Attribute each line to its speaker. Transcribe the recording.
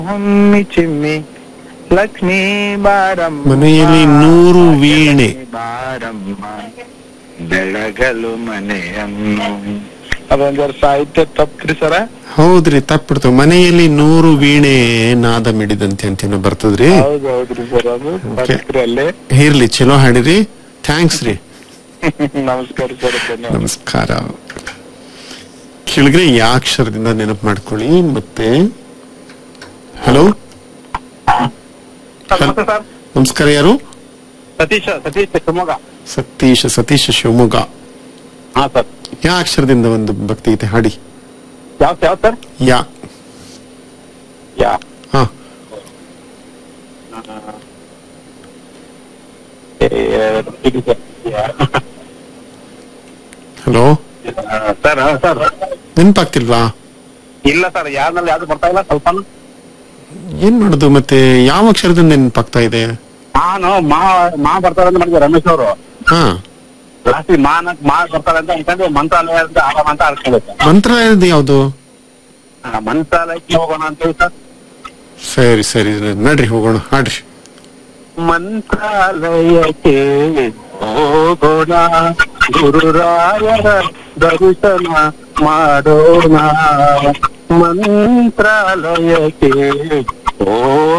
Speaker 1: ಹೊಮ್ಮಿ ಚಿಮ್ಮಿ ಲಕ್ಷ್ಮೀ ಬಾರಮ್ಮ
Speaker 2: ಮನೆಯಲ್ಲಿ ನೂರು ವೀಣೆ.
Speaker 1: ಬಾರಮ್ಮ ಬೆಳಗಲು ಮನೆಯನ್ನು ಅದೊಂದರ ಸಾಹಿತ್ಯ ತಪ್ಪ್ರಿ ಸರ
Speaker 2: ಹೌದ್ರಿ ತಪ್ಪಿಡ್ತು ಮನೆಯಲ್ಲಿ ನೂರು ವೀಣೆ ನಾದ ಮಿಡಿದಂತೆ ಅಂತೇನೋ ಬರ್ತದ್ರಿ
Speaker 1: ಹೌದು ಹೌದ್ರಿ ಸರ್ ಅದು
Speaker 2: Okay.
Speaker 1: ತಪ್ಪ್ರಿ ಅಲ್ಲೇ
Speaker 2: ಇರ್ಲಿ ಚಲೋ ಹಾಡಿರಿ ಥ್ಯಾಂಕ್ಸ್ ರೀ
Speaker 1: ನಮಸ್ಕಾರ ಸರ್ ಧನ್ಯವಾದ
Speaker 2: ನಮಸ್ಕಾರ ಕೆಳಗಡೆ ಯಾ ಅಕ್ಷರದಿಂದ ನೆನಪು ಮಾಡ್ಕೊಳ್ಳಿ ಮತ್ತೆ ಹಲೋ
Speaker 1: ಸರ್, ನಮಸ್ತೆ ಸರ್
Speaker 2: ನಮಸ್ಕಾರ ಯಾರು
Speaker 1: ಸತೀಶ ಸತೀಶ್ ಶಿವಮೊಗ್ಗ
Speaker 2: ಸತೀಶ್ ಸತೀಶ್ ಶಿವಮೊಗ್ಗ
Speaker 1: ಹಾ ಸರ್
Speaker 2: ಯಾ ಅಕ್ಷರದಿಂದ ಒಂದು ಭಕ್ತಿಗೀತೆ ಹಾಡಿ
Speaker 1: ಯಾವ ಯಾವ ಸರ್
Speaker 2: ಯಾ
Speaker 1: ಯಾ
Speaker 2: ಹಾ ಹಲೋ
Speaker 1: ಸರ್ ಸರ್
Speaker 2: ನೆನಪಾಗ್ತಿಲ್ವಾ
Speaker 1: ಇಲ್ಲ ಸರ್ ಯಾರಲ್ಲಿ ಯಾವ್ದು ಬರ್ತಾ ಇಲ್ಲ ಸ್ವಲ್ಪ
Speaker 2: ಏನ್ ಮಾಡುದು ಮತ್ತೆ ಯಾವ ಅಕ್ಷರದಿಂದ ನೆನಪಾಗ್ತಾ ಇದೆ
Speaker 1: ನಾನು ಮಾ ಮಾ ಬರ್ತಾರೆ ಅಂತ ಮಾಡಿದ್ದೆ ರಮೇಶ್ ಅವರು
Speaker 2: ಹಾ
Speaker 1: ಲಾಸ್ಟಿ ಮಾನ ಮಾ ಬರ್ತಾರೆ ಅಂತ ಅನ್ಕೊಂಡು ಮಂತ್ರಾಲಯ ಅಂತ ಆರಾಮ ಅಂತ ಅನ್ಕೊಂಡಿದ್ದೆ
Speaker 2: ಮಂತ್ರಾಲಯದ ಯಾವುದು
Speaker 1: ಆ, ಮಂತ್ರಾಲಯಕ್ಕೆ ಹೋಗೋಣ ಅಂತ ಹೇಳಿ ಸರ್
Speaker 2: ಸರಿ ಸರಿ ನಡ್ರಿ ಹೋಗೋಣ ಹಾಡ್ರಿ
Speaker 1: ಮಂತ್ರಾಲಯಕ್ಕೆ ಹೋಗೋಣ ಗುರುರಾಯರ ದರ್ಶನ ಮಾಡೋಣ ಮಂತ್ರಾಲಯಕ್ಕೆ ಹೋಗೋಣ